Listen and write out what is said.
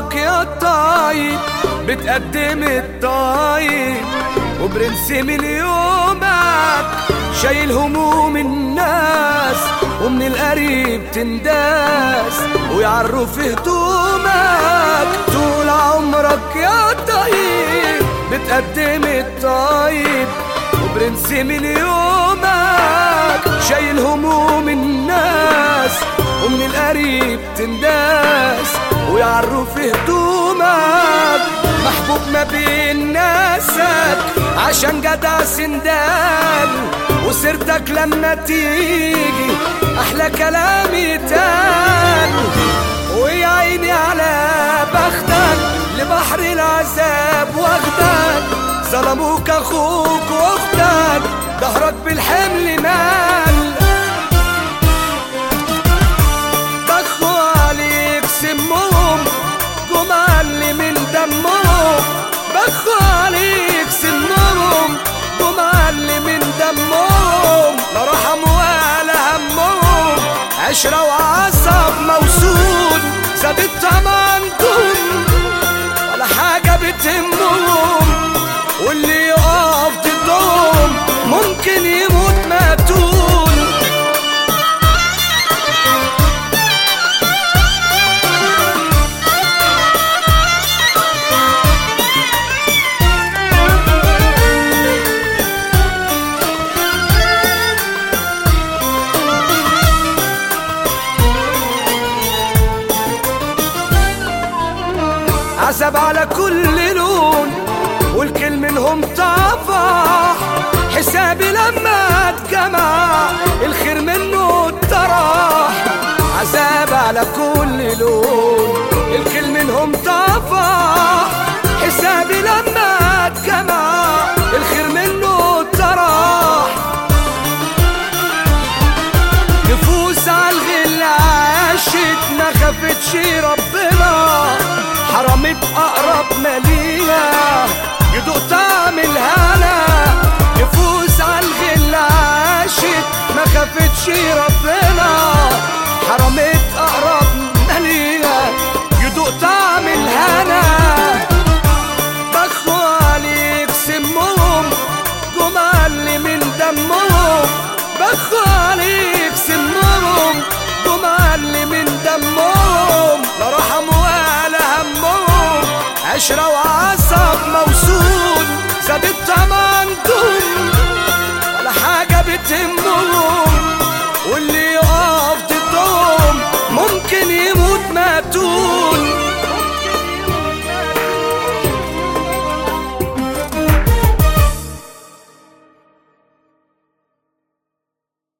عمرك يا الطيب بتقدم الطيب وبرنس من يومك شايل هموم الناس ومن القريب تنداس ويعرف هدومك طول عمرك يا طيب بتقدم الطيب وبرنس من يومك شايل هموم الناس ومن القريب تنداس ويعرف هدومك محبوب ما بين ناسك عشان جدع سندال وسيرتك لما تيجي احلى كلام يتقال ويا عيني على بختك لبحر العذاب واخدك ظلموك اخوك واختك ظهرك بالحمل مال ضخوا عليك سمهم جمال من دمهم بخوا عليك سمهم جمال من دمهم لا رحم ولا همهم عشرة وعصب موصول زادت طمانتهم ولا حاجة بتهمهم واللي يقف ضدهم ممكن يموت مقتول عذاب على كل لون والكل منهم طفح حسابي لما اتجمع الخير منه اتطرح عذاب على كل لون الكل منهم طفح حسابي لما اتجمع الخير منه اتطرح نفوس عالغل عاشت ما خفتش ربنا حرمت اقرب مالية يدوق طعم الهنا نفوس عالغل عاشت ما خفتش ربنا حرمت اقرب مالية يدوق طعم الهنا بخوا عليك سمهم جمال من دمهم بخوا عليك سمهم جمال من دمهم لا رحم ولا همهم عشرة وعصب موصول زادت طمانتهم ولا حاجة بتهم